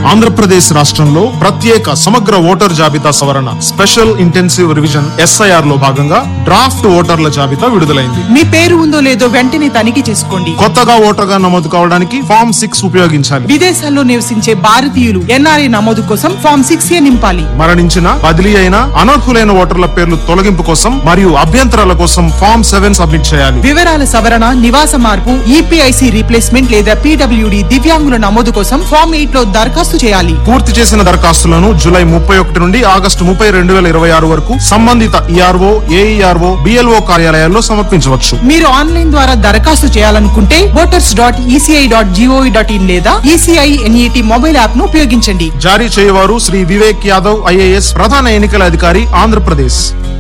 ఆంధ్రప్రదేశ్ రాష్ట్రంలో ప్రత్యేక సమగ్ర ఓటర్ జాబితా సవరణ స్పెషల్ ఇంటెన్సివ్ రివిజన్ ఎస్ఐఆర్ లో భాగంగా డ్రాఫ్ట్ ఓటర్ల జాబితా విడుదలైంది మీ పేరు ఉందో లేదో వెంటనే తనిఖీ చేసుకోండి కొత్తగా ఓటర్గా నమోదు కావడానికి ఫామ్ సిక్స్ ఉపయోగించాలి విదేశాల్లో నివసించే భారతీయులు ఎన్ఆర్ఐ నమోదు కోసం ఫామ్ సిక్స్ ఏ నింపాలి మరణించిన బదిలీ అయిన అనర్హులైన ఓటర్ల పేర్లు తొలగింపు కోసం మరియు అభ్యంతరాల కోసం ఫామ్ సెవెన్ సబ్మిట్ చేయాలి వివరాల సవరణ నివాస మార్పు ఈపీఐసి రీప్లేస్మెంట్ లేదా పీడబ్ల్యూడి దివ్యాంగుల నమోదు కోసం ఫామ్ ఎయిట్ లో దరఖాస్తు చేయాలి పూర్తి చేసిన దరఖాస్తులను జూలై ముప్పై ఒకటి నుండి ఆగస్టు ముప్పై రెండు వేల ఇరవై ఆరు వరకు సంబంధిత ఈఆర్ఓ ఏఈఆర్ఓ బిఎల్ఓ కార్యాలయాల్లో సమర్పించవచ్చు మీరు ఆన్లైన్ ద్వారా దరఖాస్తు చేయాలనుకుంటే voters dot ECI dot GOV dot in లేదా ఈసీఐ ఎన్ఈటి మొబైల్ యాప్ ను ఉపయోగించండి జారీ చేయవారు శ్రీ వివేక్ యాదవ్ ఐఏఎస్ ప్రధాన ఎన్నికల అధికారి ఆంధ్రప్రదేశ్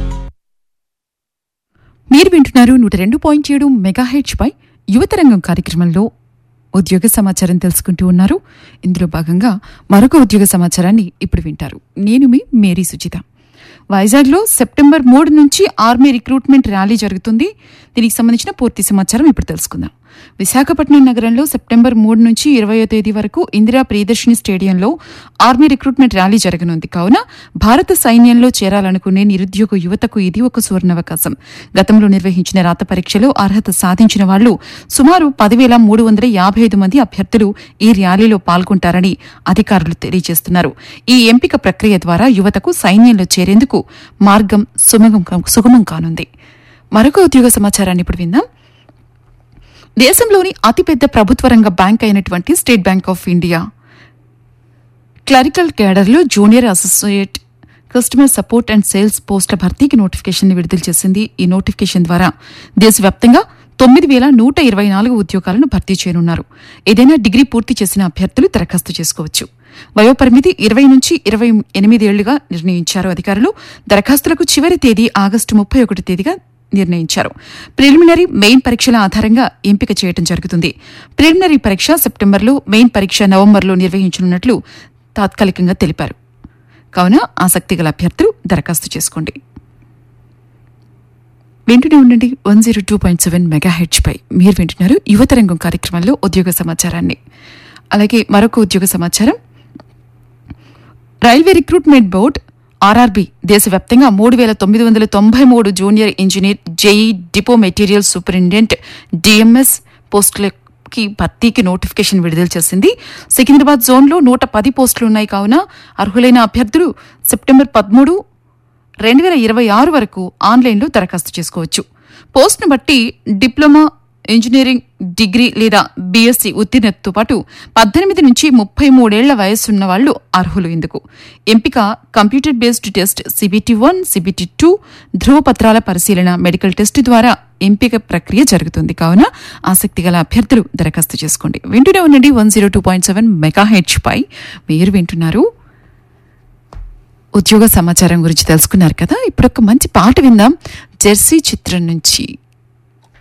మీరు వింటున్నారు నూట రెండు పాయింట్ ఏడు మెగాహెచ్ పై యువతరంగం కార్యక్రమంలో ఉద్యోగ సమాచారం తెలుసుకుంటూ ఉన్నారు ఇందులో భాగంగా మరొక ఉద్యోగ సమాచారాన్ని ఇప్పుడు వింటారు నేను మీ మేరీ సుచిత వైజాగ్లో సెప్టెంబర్ మూడు నుంచి ఆర్మీ రిక్రూట్మెంట్ ర్యాలీ జరుగుతుంది దీనికి సంబంధించిన పూర్తి సమాచారం ఇప్పుడు తెలుసుకుందాం విశాఖపట్నం నగరంలో సెప్టెంబర్ మూడు నుంచి ఇరవయో తేదీ వరకు ఇందిరా ప్రియదర్శిని స్టేడియంలో ఆర్మీ రిక్రూట్మెంట్ ర్యాలీ జరగనుంది కావున భారత సైన్యంలో చేరాలనుకునే నిరుద్యోగ యువతకు ఇది ఒక సువర్ణావకాశం గతంలో నిర్వహించిన రాత పరీక్షలో అర్హత సాధించిన వాళ్లు సుమారు పదివేల మూడు వందల యాభై ఐదు మంది అభ్యర్థులు ఈ ర్యాలీలో పాల్గొంటారని అధికారులు తెలియజేస్తున్నారు ఈ ఎంపిక ప్రక్రియ ద్వారా యువతకు సైన్యంలో చేరేందుకు మార్గం సుమగం సుగమం కానుంది మరొక ఉద్యోగ సమాచారాన్ని ఇప్పుడు విందాం దేశంలోని అతిపెద్ద ప్రభుత్వ రంగ బ్యాంక్ అయినటువంటి state bank of India clerical క్యాడర్లో junior associate customer support and sales పోస్టుల భర్తీకి నోటిఫికేషన్ విడుదల చేసింది ఈ నోటిఫికేషన్ ద్వారా దేశవ్యాప్తంగా తొమ్మిది వేల నూట ఇరవై నాలుగు ఉద్యోగాలను భర్తీ చేయనున్నారు ఏదైనా డిగ్రీ పూర్తి చేసిన అభ్యర్థులు దరఖాస్తు చేసుకోవచ్చు వయోపరిమితి ఇరవై నుంచి ఇరవై ఎనిమిదేళ్లుగా నిర్ణయించారు అధికారులు దరఖాస్తులకు చివరి తేదీ ఆగస్టు ముప్పై ఒకటి తేదీగా నిర్ణయించారు ప్రిలిమినరీ మెయిన్ పరీక్షల ఆధారంగా ఎంపిక చేయడం జరుగుతుంది ప్రిలిమినరీ పరీక్ష సెప్టెంబర్లో మెయిన్ పరీక్ష నవంబర్లో నిర్వహించనున్నట్లు తాత్కాలికంగా తెలిపారు కావున ఆసక్తి గల అభ్యర్థులు దరఖాస్తు చేసుకోండి వింటూనే ఉండండి one zero two point seven mega పై మీరు వింటున్నారు యువతరంగం కార్యక్రమంలో ఉద్యోగ సమాచారాన్ని అలాగే మరొక ఉద్యోగ సమాచారం రైల్వే రిక్రూట్మెంట్ బోర్డు ఆర్ఆర్బీ దేశవ్యాప్తంగా మూడు వేల తొమ్మిది వందల తొంభై మూడు junior engineer JE depot material superintendent DMS పోస్టులకి భర్తీకి నోటిఫికేషన్ విడుదల చేసింది సికింద్రాబాద్ జోన్లో నూట పది పోస్టులు ఉన్నాయి కావున అర్హులైన అభ్యర్థులు సెప్టెంబర్ పదమూడు రెండు వేల ఇరవై ఆరు వరకు ఆన్లైన్లో దరఖాస్తు చేసుకోవచ్చు పోస్ట్ను బట్టి డిప్లొమా ఇంజనీరింగ్ డిగ్రీ లేదా బీఎస్సీ ఉత్తీర్ణతతో పాటు పద్దెనిమిది నుంచి ముప్పై మూడేళ్ల వయస్సున్న వాళ్లు అర్హులు ఇందుకు ఎంపిక computer based test CBT one CBT two ధ్రువపత్రాల పరిశీలన మెడికల్ టెస్ట్ ద్వారా ఎంపిక ప్రక్రియ జరుగుతుంది కావున ఆసక్తి గల అభ్యర్థులు దరఖాస్తు చేసుకోండి వింటూనే ఉండండి one zero two point seven mega H పై మీరు వింటున్నారు ఉద్యోగ సమాచారం గురించి తెలుసుకున్నారు కదా ఇప్పుడు ఒక మంచి పాట విందాం జెర్సీ చిత్రం నుంచి